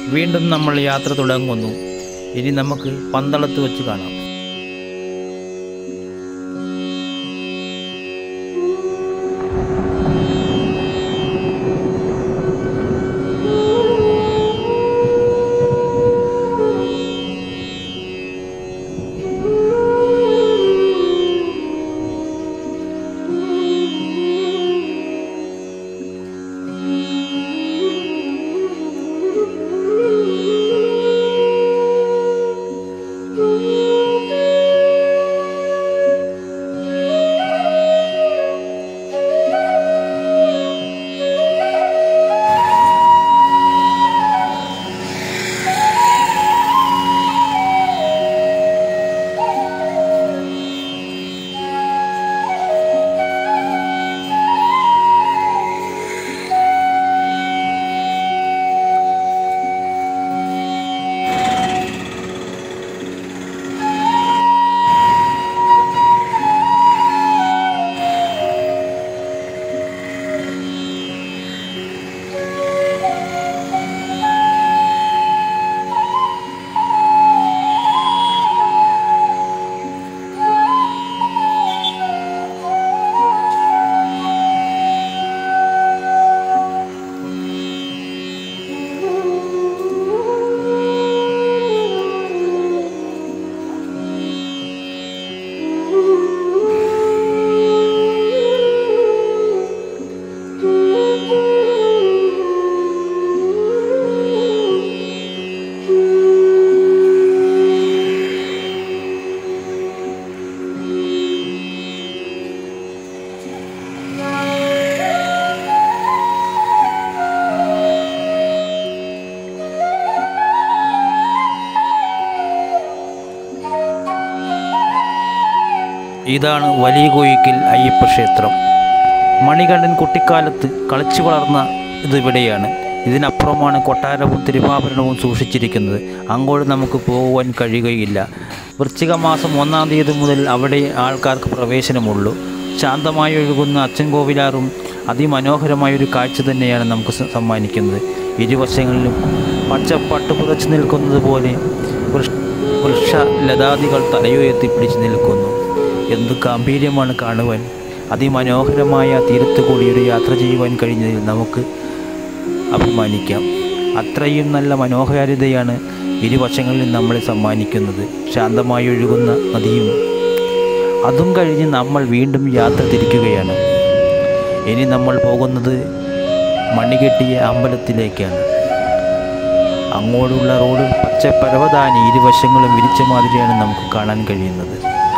വീണ്ടും നമ്മൾ യാത്ര തുടങ്ങുന്നു ഇനി നമുക്ക് പന്തളത്ത് വെച്ച് കാണാം ഇതാണ് വലിയ കോയിക്കൽ അയ്യപ്പ ക്ഷേത്രം മണികണ്ഠൻ കുട്ടിക്കാലത്ത് കളിച്ചു വളർന്ന ഇതിവിടെയാണ് ഇതിനപ്പുറമാണ് കൊട്ടാരവും തിരുവാഭരണവും സൂക്ഷിച്ചിരിക്കുന്നത് അങ്ങോട്ട് നമുക്ക് പോകുവാൻ കഴിയുകയില്ല വൃശ്ചിക മാസം ഒന്നാം തീയതി മുതൽ അവിടെ ആൾക്കാർക്ക് പ്രവേശനമുള്ളൂ ശാന്തമായി ഒഴുകുന്ന അച്ചൻകോവിലാറും അതിമനോഹരമായൊരു കാഴ്ച തന്നെയാണ് നമുക്ക് സ- സമ്മാനിക്കുന്നത് ഇരുവശങ്ങളിലും പച്ചപ്പട്ട് പുതച്ചു നിൽക്കുന്നത് പോലെ വൃക്ഷ വൃക്ഷ ലതാദികൾ തലയുയർത്തി പിടിച്ചു നിൽക്കുന്നു എന്തു ഗാംഭീര്യമാണ് കാണുവാൻ അതിമനോഹരമായ തീരത്ത് കൂടി ഒരു യാത്ര ചെയ്യുവാൻ കഴിഞ്ഞതിൽ നമുക്ക് അഭിമാനിക്കാം അത്രയും നല്ല മനോഹാരിതയാണ് ഇരുവശങ്ങളിൽ നമ്മളെ സമ്മാനിക്കുന്നത് ശാന്തമായി ഒഴുകുന്ന നദിയും അതും കഴിഞ്ഞ് നമ്മൾ വീണ്ടും യാത്ര തിരിക്കുകയാണ് ഇനി നമ്മൾ പോകുന്നത് മണികെട്ടിയ അമ്പലത്തിലേക്കാണ് അങ്ങോട്ടുള്ള റോഡ് പച്ചപ്പരവതാനി ഇരുവശങ്ങളും വിരിച്ച മാതിരിയാണ് നമുക്ക് കാണാൻ കഴിയുന്നത്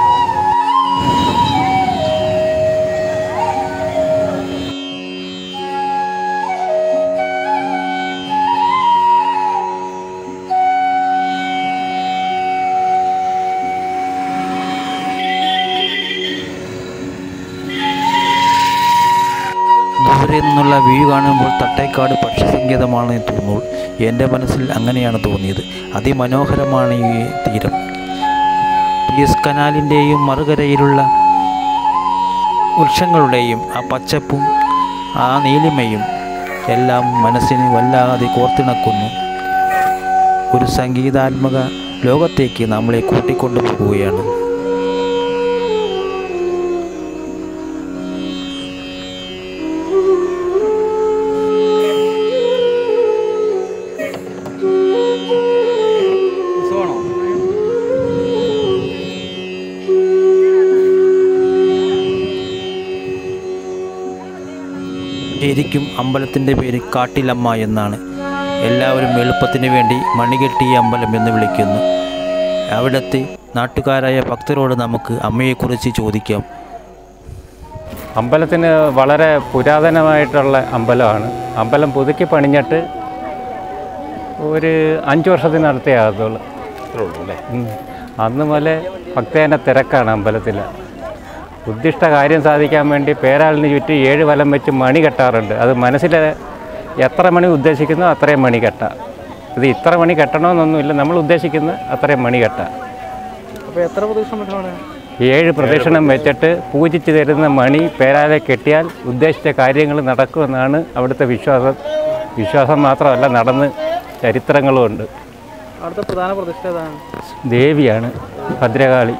ദൂരെ നിന്നുള്ള വ്യൂ കാണുമ്പോൾ തട്ടേക്കാട് പക്ഷിസങ്കേതമാണെന്ന് തോന്നുന്നു എൻ്റെ മനസ്സിൽ അങ്ങനെയാണ് തോന്നിയത് അതിമനോഹരമാണ് ഈ തീരം പി എസ് കനാലിൻ്റെയും മറുകരയിലുള്ള വൃക്ഷങ്ങളുടെയും ആ പച്ചപ്പും ആ നീലിമയും എല്ലാം മനസ്സിന് വല്ലാതെ കോർത്തിണക്കുന്നു ഒരു സംഗീതാത്മക ലോകത്തേക്ക് നമ്മളെ കൂട്ടിക്കൊണ്ടു പോവുകയാണ് ശരിക്കും അമ്പലത്തിൻ്റെ പേര് കാട്ടിലമ്മ എന്നാണ് എല്ലാവരും എളുപ്പത്തിന് വേണ്ടി മണികെട്ടിയ അമ്പലം എന്ന് വിളിക്കുന്നു അവിടുത്തെ നാട്ടുകാരായ ഭക്തരോട് നമുക്ക് അമ്മയെക്കുറിച്ച് ചോദിക്കാം അമ്പലത്തിന് വളരെ പുരാതനമായിട്ടുള്ള അമ്പലമാണ് അമ്പലം പുതുക്കി പണിഞ്ഞിട്ട് ഒരു അഞ്ച് വർഷത്തിനടുത്തേ ആകത്തുള്ളൂ ഉം. അന്ന് മുതലേ ഭക്തേന തിരക്കാണ് അമ്പലത്തിൽ ഉദ്ദിഷ്ട കാര്യം സാധിക്കാൻ വേണ്ടി പേരാളിന് ചുറ്റി ഏഴ് വലം വെച്ച് മണി കെട്ടാറുണ്ട് അത് മനസ്സിൽ എത്ര മണി ഉദ്ദേശിക്കുന്നോ അത്രയും മണി കെട്ടാം ഇത് ഇത്ര മണി കെട്ടണമെന്നൊന്നുമില്ല നമ്മൾ ഉദ്ദേശിക്കുന്ന അത്രയും മണി കെട്ടാം അപ്പോൾ എത്ര പ്രദക്ഷിണം വെക്കണം ഏഴ് പ്രദക്ഷിണം വെച്ചിട്ട് പൂജിച്ച് തരുന്ന മണി പേരാലെ കെട്ടിയാൽ ഉദ്ദേശിച്ച കാര്യങ്ങൾ നടക്കുമെന്നാണ് അവിടുത്തെ വിശ്വാസം വിശ്വാസം മാത്രമല്ല നടന്ന് ചരിത്രങ്ങളും ഉണ്ട് അവിടുത്തെ പ്രധാന പ്രതിഷ്ഠ ഏതാണ് ദേവിയാണ് ഭദ്രകാളി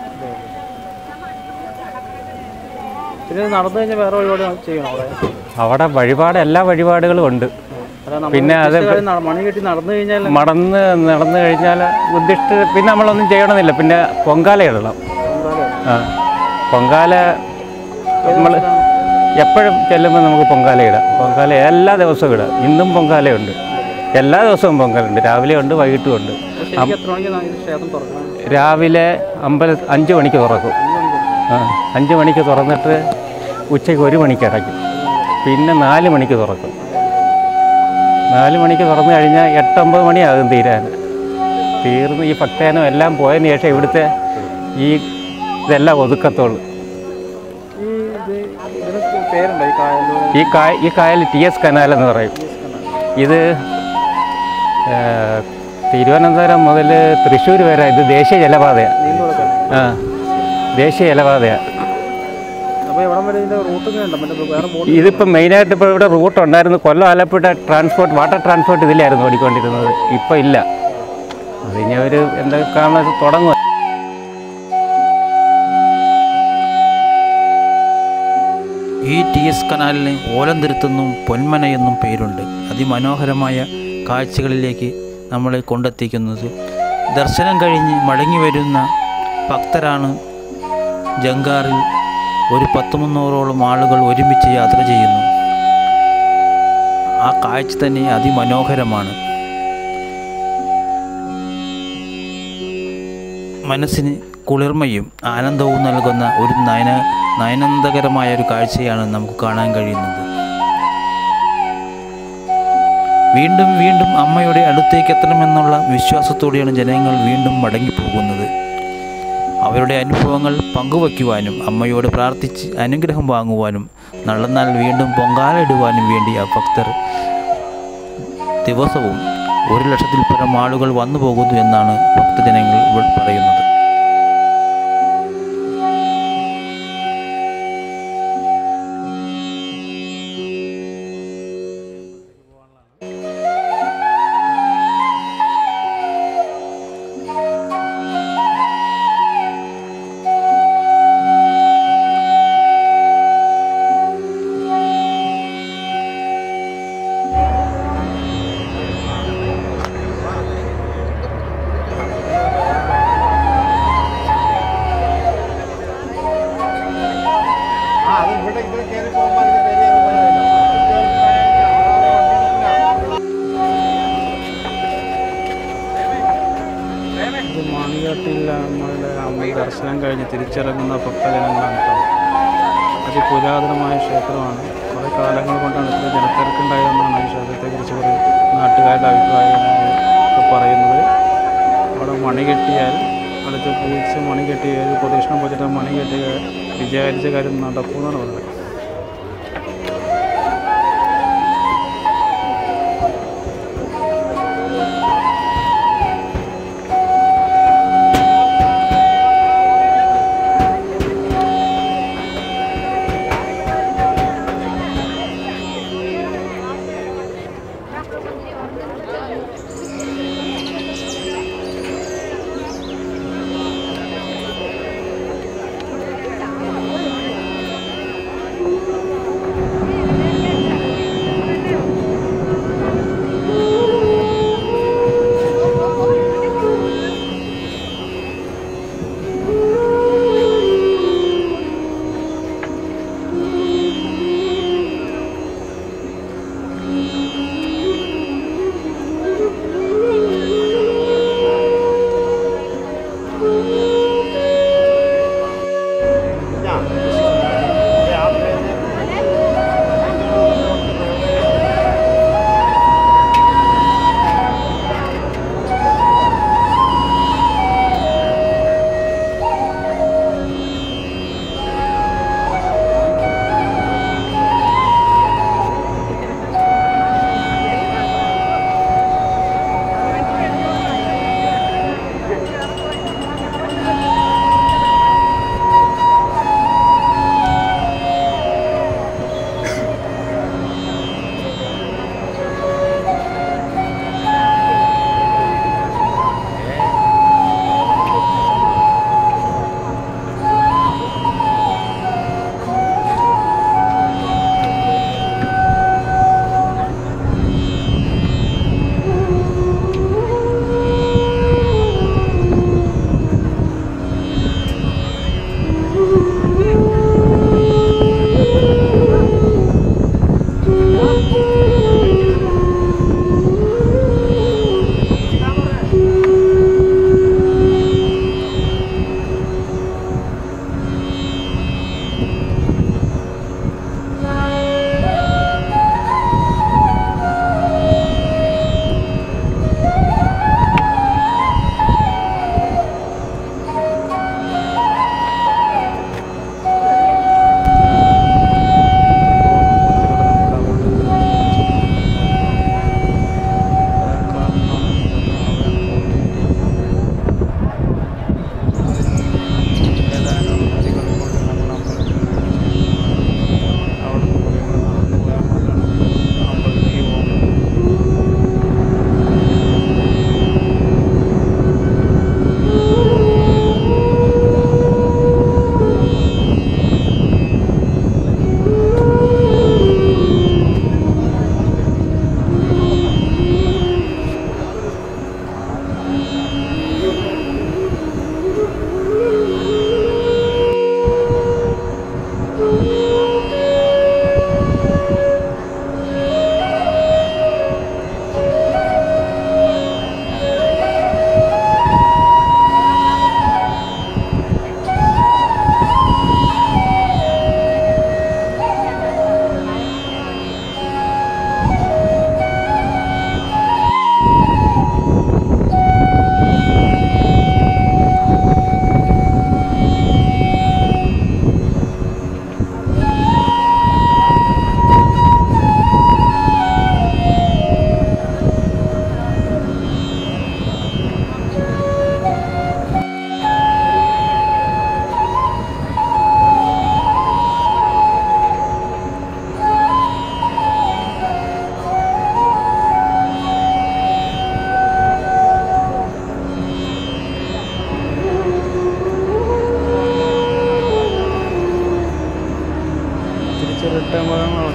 പിന്നെ ഇത് നടന്നു കഴിഞ്ഞാൽ വേറെ വഴിപാട് ചെയ്യണം അവിടെ അവിടെ വഴിപാട് എല്ലാ വഴിപാടുകളും ഉണ്ട് അല്ല നമ്മൾ പിന്നെ അത് ഉദ്ദേശിച്ച കാര്യം നട- മണി കെട്ടി നടന്നു കഴിഞ്ഞാൽ മടന്ന് നടന്നു കഴിഞ്ഞാൽ ഉദ്ദിഷ്ട പിന്നെ നമ്മളൊന്നും ചെയ്യണമെന്നില്ല പിന്നെ പൊങ്കാല ഇടണം ആ പൊങ്കാല നമ്മൾ എപ്പോഴും ചെല്ലുമ്പോൾ നമുക്ക് പൊങ്കാല ഇടാം പൊങ്കാല എല്ലാ ദിവസവും ഇടാം ഇന്നും പൊങ്കാലയുണ്ട് എല്ലാ ദിവസവും പൊങ്കാലുണ്ട് രാവിലെ ഉണ്ട് വൈകിട്ടും ഉണ്ട് ശരിക്കും എത്ര മണിക്ക് ഇത് ക്ഷേത്രം തുറക്കണം രാവിലെ അമ്പല അഞ്ച് മണിക്ക് തുറക്കും ആ അഞ്ച് മണിക്ക് തുറന്നിട്ട് ഉച്ചയ്ക്ക് ഒരു മണിക്ക് അടയ്ക്കും പിന്നെ നാല് മണിക്ക് തുറക്കും നാല് മണിക്ക് തുറന്നു കഴിഞ്ഞാൽ എട്ടൊമ്പത് മണിയാകും തീരാൻ തീർന്ന് ഈ ഭക്തജനം എല്ലാം പോയതിന് ശേഷം ഇവിടുത്തെ ഈ ഇതെല്ലാം ഒതുക്കത്തുള്ളൂ ഈ ഇത് ഇതിന് പേരുണ്ടോ ഈ കായൽ ഈ കായ ഈ കായൽ ടി എസ് കനാൽ എന്ന് പറയും ഇത് ആ, തിരുവനന്തപുരം മുതൽ തൃശ്ശൂർ വരെ ഇത് ദേശീയ ജലപാതയാണ് നീണ്ടു കൊടുക്കണം ആ ദേശീയ ജലപാതയാണ് അപ്പോൾ എവിടം വരെ ഇതിൻ്റെ റൂട്ട് ഇങ്ങനെ ഉണ്ടോ മറ്റേ വേറെ ബോട്ട് ഇതിപ്പോൾ മെയിനായിട്ട് ഇപ്പോൾ ഇവിടെ റൂട്ട് ഉണ്ടായിരുന്നു Kollam Alappuzha transport water transport ഇതിലായിരുന്നു ഓടിക്കൊണ്ടിരുന്നത് ഇപ്പോൾ ഇല്ല അത് ഇനി അവർ എന്തൊക്കെയാണ് ഇത് തുടങ്ങുക ഈ ടി എസ് കനാലിന് ഓലന്തിരുത്തെന്നും പൊന്മനയെന്നും പേരുണ്ട് അതിമനോഹരമായ കാഴ്ചകളിലേക്ക് നമ്മളെ കൊണ്ടെത്തിക്കുന്നത് ദർശനം കഴിഞ്ഞ് മടങ്ങി വരുന്ന ഭക്തരാണ് ജങ്കാറിൽ ഒരു പത്ത് മുന്നൂറോളം ആളുകൾ ഒരുമിച്ച് യാത്ര ചെയ്യുന്നു ആ കാഴ്ച തന്നെ അതിമനോഹരമാണ് മനസ്സിന് കുളിർമയും ആനന്ദവും നൽകുന്ന ഒരു നയന നയനന്ദകരമായ ഒരു കാഴ്ചയാണ് നമുക്ക് കാണാൻ കഴിയുന്നത് വീണ്ടും വീണ്ടും അമ്മയുടെ അടുത്തേക്ക് എത്തണമെന്നുള്ള വിശ്വാസത്തോടെയാണ് ജനങ്ങൾ വീണ്ടും മടങ്ങിപ്പോകുന്നത് അവരുടെ അനുഭവങ്ങൾ പങ്കുവയ്ക്കുവാനും അമ്മയോട് പ്രാർത്ഥിച്ച് അനുഗ്രഹം വാങ്ങുവാനും നള്ളനാൾ വീണ്ടും പൊങ്കാലയിടുവാനും വേണ്ടി ആ ഭക്തർ ദിവസവും ഒരു ലക്ഷത്തിൽ പരം ആളുകൾ വന്നു പോകുന്നു എന്നാണ് ഭക്തജനങ്ങൾ ഇവിടെ പറയുന്നത് ഇത് മാണികാട്ടിൽ നമ്മളുടെ അമ്മ ദർശനം കഴിഞ്ഞ് തിരിച്ചിറങ്ങുന്ന ഭക്തജനങ്ങളാണ് കേട്ടോ അതിപുരാതനമായ ക്ഷേത്രമാണ് കുറേ കാലങ്ങൾ കൊണ്ടാണ് ഇത്ര ജനത്തിരക്കുണ്ടായതെന്നാണ് ഈ ക്ഷേത്രത്തെക്കുറിച്ച് കുറേ നാട്ടുകാരുടെ അഭിപ്രായം ഒക്കെ പറയുന്നത് അവിടെ മണി കെട്ടിയാൽ അടുത്ത് പൂച്ച മണി കെട്ടിയാൽ പ്രദക്ഷിണം പോയിട്ട് മണി കെട്ടിയ വിചാരിച്ച കാര്യം നടക്കുമെന്നാണ് പറയുന്നത്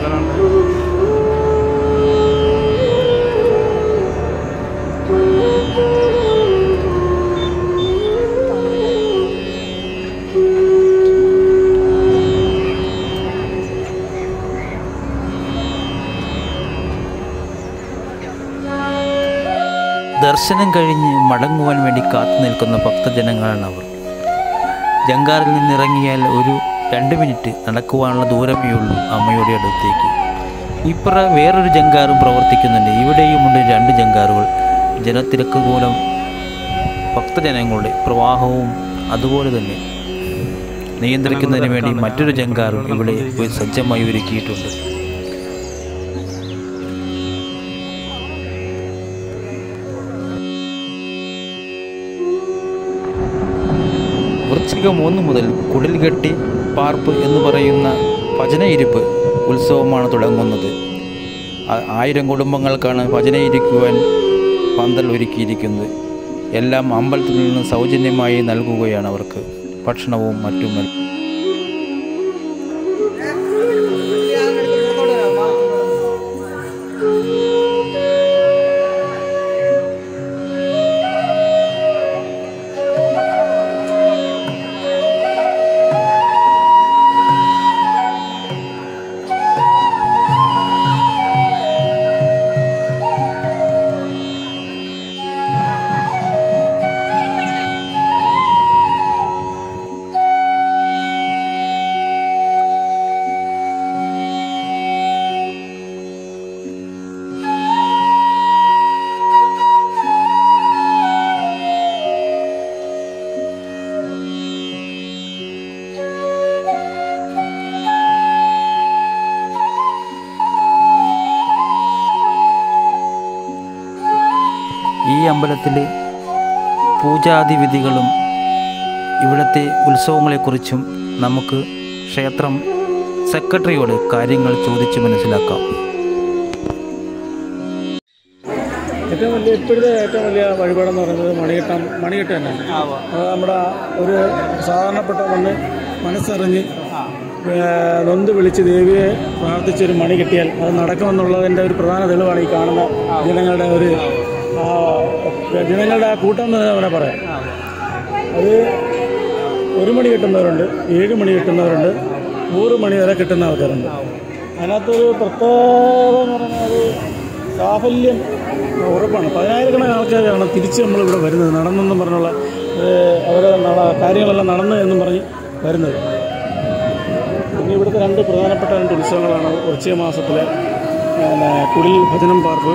സ്ഥലമുണ്ട് ദർശനം കഴിഞ്ഞ് മടങ്ങുവാൻ വേണ്ടി കാത്തു നിൽക്കുന്ന ഭക്തജനങ്ങളാണ് അവർ ജങ്കാറിൽ നിന്നിറങ്ങിയാൽ ഒരു രണ്ട് മിനിറ്റ് നടക്കുവാനുള്ള ദൂരമേ ഉള്ളൂ അമ്മയുടെ അടുത്തേക്ക് ഇപ്പറ വേറൊരു ജങ്കാറും പ്രവർത്തിക്കുന്നുണ്ട് ഇവിടെയുമുണ്ട് രണ്ട് ജങ്കാറുകൾ ജനത്തിരക്ക് മൂലം ഭക്തജനങ്ങളുടെ പ്രവാഹവും അതുപോലെ തന്നെ നിയന്ത്രിക്കുന്നതിന് വേണ്ടി മറ്റൊരു ജങ്കാറും ഇവിടെ സജ്ജമായി ഒരുക്കിയിട്ടുണ്ട് വൃശ്ചികം ഒന്ന് മുതൽ കുടിൽകെട്ടി പാർപ്പ് എന്ന് പറയുന്ന ഭജനയിരിപ്പ് ഉത്സവമാണ് തുടങ്ങുന്നത് ആ- ആയിരം കുടുംബങ്ങൾക്കാണ് ഭജനയിരിക്കുവാൻ പന്തൽ ഒരുക്കിയിരിക്കുന്നത് എല്ലാം അമ്പലത്തിൽ നിന്ന് സൗജന്യമായി നൽകുകയാണ് അവർക്ക് ഭക്ഷണവും മറ്റും ഈ അമ്പലത്തിൽ പൂജാതി വിധികളും ഇവിടുത്തെ ഉത്സവങ്ങളെക്കുറിച്ചും നമുക്ക് ക്ഷേത്രം സെക്രട്ടറിയോട് കാര്യങ്ങൾ ചോദിച്ച് മനസ്സിലാക്കാം ഏറ്റവും വലിയ ഇപ്പോഴത്തെ ഏറ്റവും വലിയ വഴിപാടെന്ന് പറയുന്നത് മണികെട്ടാൻ മണികെട്ട് തന്നെയാണ് അത് നമ്മുടെ ഒരു സാധാരണപ്പെട്ട വന്ന് മനസ്സറിഞ്ഞ് ഏഹ് നൊന്ത് വിളിച്ച് ദേവിയെ പ്രാർത്ഥിച്ചൊരു മണി കെട്ടിയാൽ അത് നടക്കുമെന്നുള്ളതിൻ്റെ ഒരു പ്രധാന തെളിവാണ് ഈ കാണുന്ന ജനങ്ങളുടെ ഒരു ആ, ജനങ്ങളുടെ ആ കൂട്ടം എന്ന് വേണേൽ പറയാം അത് ഒരു മണി കിട്ടുന്നവരുണ്ട് ഏഴ് മണി കിട്ടുന്നവരുണ്ട് നൂറ് മണി വരെ കിട്ടുന്ന ആൾക്കാരുണ്ട് അതിനകത്തൊരു പ്രത്യേകത എന്ന് പറഞ്ഞാൽ അത് സാഫല്യം ഉറപ്പാണ് പതിനായിരക്കണക്കിന് ആൾക്കാരാണ് തിരിച്ച് നമ്മളിവിടെ വരുന്നത് നടന്നെന്നും പറഞ്ഞുള്ള ഏഹ്, അവരെ നട- കാര്യങ്ങളെല്ലാം നടന്നു എന്നും പറഞ്ഞ് വരുന്നത് പിന്നെ ഇവിടുത്തെ രണ്ട് പ്രധാനപ്പെട്ട രണ്ട് ഉത്സവങ്ങളാണ് വൃശ്ചിക മാസത്തിലെ പിന്നെ കുടിൽ ഭജനം പാർപ്പ്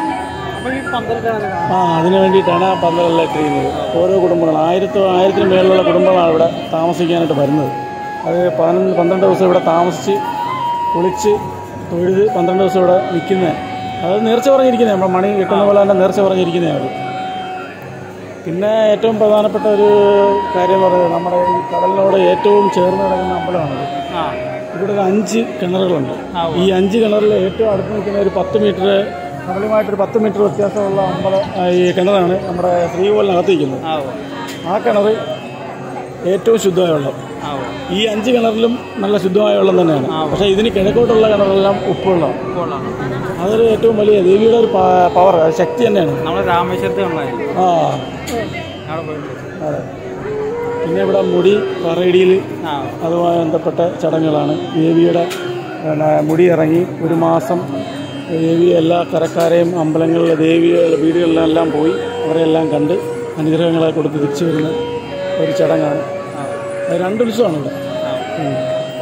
ആ അതിന് വേണ്ടിയിട്ടാണ് ആ പന്തലെല്ലാം ഇട്ടിരിക്കുന്നത് ഓരോ കുടുംബങ്ങൾ ആയിരത്തോ ആയിരത്തിന് മേളിലുള്ള കുടുംബങ്ങളാണ് ഇവിടെ താമസിക്കാനായിട്ട് വരുന്നത് അത് പതിനൊന്ന് പന്ത്രണ്ട് ദിവസം ഇവിടെ താമസിച്ച് കുളിച്ച് തൊഴുത് പന്ത്രണ്ട് ദിവസം ഇവിടെ നിൽക്കുന്നത് അത് നേർച്ച പറഞ്ഞിരിക്കുന്നത് നമ്മുടെ മണി കിട്ടുന്ന പോലെ തന്നെ നേർച്ച പറഞ്ഞിരിക്കുന്നതാണ് അത് പിന്നെ ഏറ്റവും പ്രധാനപ്പെട്ട ഒരു കാര്യം എന്ന് പറയുന്നത് നമ്മുടെ ഈ കടലിനോട് ഏറ്റവും ചേർന്ന് കിടക്കുന്ന അമ്പലമാണിത് ഇവിടെ ഒരു അഞ്ച് കിണറുകളുണ്ട് ഈ അഞ്ച് കിണറിൽ ഏറ്റവും അടുത്ത് നിൽക്കുന്ന ഒരു പത്ത് മീറ്റർ കടലുമായിട്ടൊരു പത്ത് മീറ്റർ വ്യത്യാസമുള്ള അമ്പലം ആ, ഈ കിണറാണ് നമ്മുടെ ശ്രീകോലിനകത്ത് നിൽക്കുന്നത് ആ കിണർ ഏറ്റവും ശുദ്ധമായ വെള്ളം ഈ അഞ്ച് കിണറിലും നല്ല ശുദ്ധമായ വെള്ളം തന്നെയാണ് പക്ഷേ ഇതിന് കിഴക്കോട്ടുള്ള കിണറെല്ലാം ഉപ്പുവെള്ളം അതൊരു ഏറ്റവും വലിയ ദേവിയുടെ ഒരു പവർ ശക്തി തന്നെയാണ് നമ്മൾ രാമേശ്വരത്തെ ഉണ്ടായിരുന്നു ആ അവിടെ പോയിട്ട് അതെ പിന്നെ ഇവിടെ മുടി പറയിടിയിൽ ആ അതുമായി ബന്ധപ്പെട്ട ചടങ്ങുകളാണ് ദേവിയുടെ പിന്നെ മുടി ഇറങ്ങി ഒരു മാസം ദേവി എല്ലാ കരക്കാരെയും അമ്പലങ്ങളിലെ ദേവിയുടെ വീടുകളിലെല്ലാം പോയി അവരെല്ലാം കണ്ട് അനുഗ്രഹങ്ങളെ കൊടുത്ത് തിരിച്ചു വരുന്ന ഒരു ചടങ്ങാണ് അത് രണ്ട് ഉത്സവമാണ് ഇവിടെ ഉം.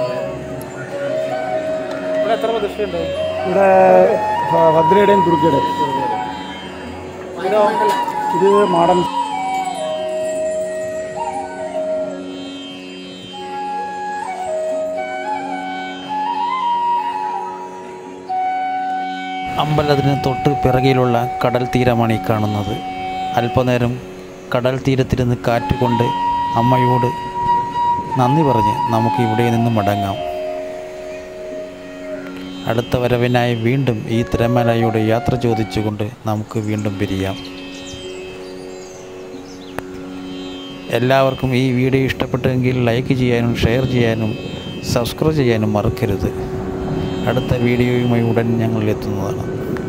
ഇവിടെ എത്ര പ്രതിഷ്ഠയുണ്ട് ഇവിടെ ഭ- ഭദ്രയുടെയും ദുർഗയുടെയും ഇത് മാടൻ അമ്പലത്തിന് തൊട്ട് പിറകിലുള്ള കടൽ തീരമാണ് ഈ കാണുന്നത് അല്പനേരം കടൽ തീരത്തിരുന്ന് കാറ്റ് കൊണ്ട് അമ്മയോട് നന്ദി പറഞ്ഞ് നമുക്ക് ഇവിടെ നിന്ന് മടങ്ങാം അടുത്ത വരവിനായി വീണ്ടും ഈ തിരമലയോട് യാത്ര ചോദിച്ചുകൊണ്ട് നമുക്ക് വീണ്ടും പിരിയാം എല്ലാവർക്കും ഈ വീഡിയോ ഇഷ്ടപ്പെട്ടെങ്കിൽ ലൈക്ക് ചെയ്യാനും ഷെയർ ചെയ്യാനും സബ്സ്ക്രൈബ് ചെയ്യാനും മറക്കരുത് അടുത്ത വീഡിയോയുമായി ഉടൻ ഞങ്ങൾ എത്തുന്നതാണ്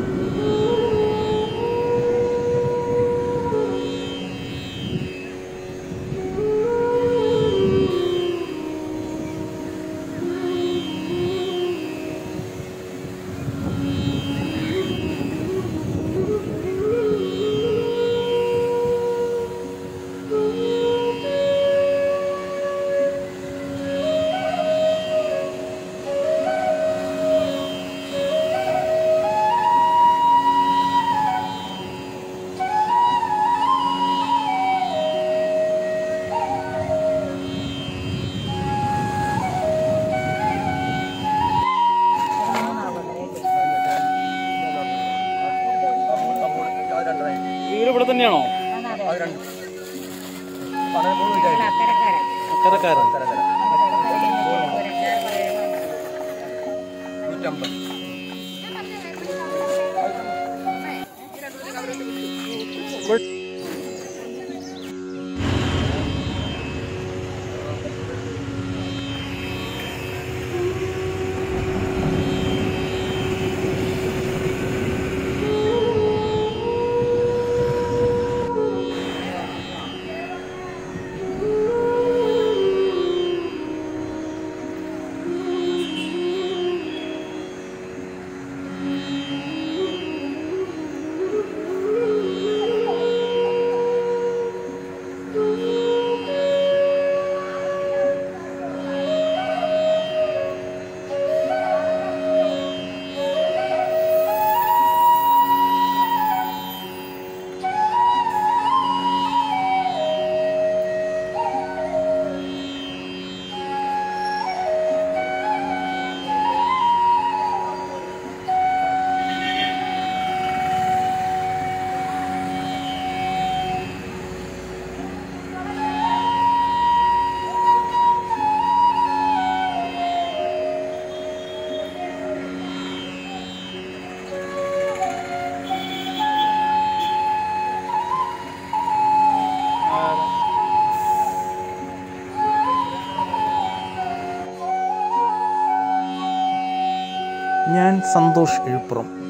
വീട് ഇവിടെ തന്നെയാണോ അക്കരക്കാരൻ ഞാൻ സന്തോഷ് എഴുപ്പുറം